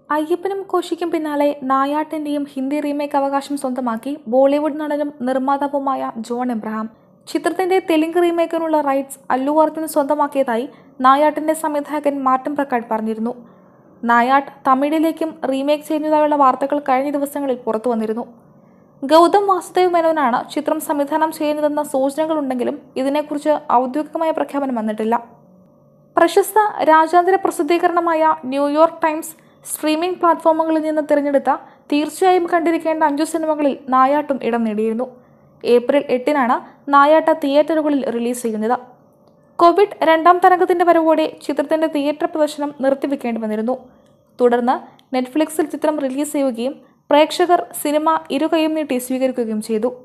അയ്യപ്പനും കോശിക്കും പിന്നാലെ നായാട്ടിന്റെയും ഹിന്ദി റീമേക്ക് അവകാശം സ്വന്തമാക്കി ബോളിവുഡ് നടനും നിർമ്മാതാവുമായ ജോൺ എബ്രഹാം ചിത്രത്തിന്റെ തെലുങ്ക് റീമേക്കിനുള്ള റൈറ്റ്സ് അല്ലു അർജുൻ സ്വന്തമാക്കിയതായി നായാട്ടിന്റെ സംവിധായകൻ മാർട്ടിൻ പ്രക്കാട് പറഞ്ഞിരുന്നു നായാട്ട് തമിഴിലേക്കും റീമേക്ക് ചെയ്യുന്നതായുള്ള വാർത്തകൾ കഴിഞ്ഞ ദിവസങ്ങളിൽ പുറത്തു വന്നിരുന്നു ഗൗതം വാസുദേവ് മേനോനാണ് ചിത്രം സംവിധാനം ചെയ്യുന്നതെന്ന സൂചനകളുണ്ടെങ്കിലും ഇതിനെക്കുറിച്ച് ഔദ്യോഗികമായ പ്രഖ്യാപനം വന്നിട്ടില്ല പ്രശസ്ത രാജ്യാന്തര പ്രസിദ്ധീകരണമായ ന്യൂയോർക്ക് ടൈംസ് സ്ട്രീമിംഗ് പ്ലാറ്റ്ഫോമുകളിൽ നിന്ന് തിരഞ്ഞെടുത്ത തീർച്ചയായും കണ്ടിരിക്കേണ്ട അഞ്ചു സിനിമകളിൽ നായാട്ടും ഇടം നേടിയിരുന്നു ഏപ്രിൽ എട്ടിനാണ് നായാട്ട തിയേറ്ററുകളിൽ റിലീസ് ചെയ്യുന്നത് കോവിഡ് രണ്ടാം തരംഗത്തിന്റെ വരവോടെ ചിത്രത്തിന്റെ തിയേറ്റർ പ്രദർശനം നിർത്തിവെക്കേണ്ടി വന്നിരുന്നു തുടർന്ന് നെറ്റ്ഫ്ലിക്സിൽ ചിത്രം റിലീസ് ചെയ്യുകയും പ്രേക്ഷകർ സിനിമ ഇരുകൈയും നീട്ടി സ്വീകരിക്കുകയും ചെയ്തു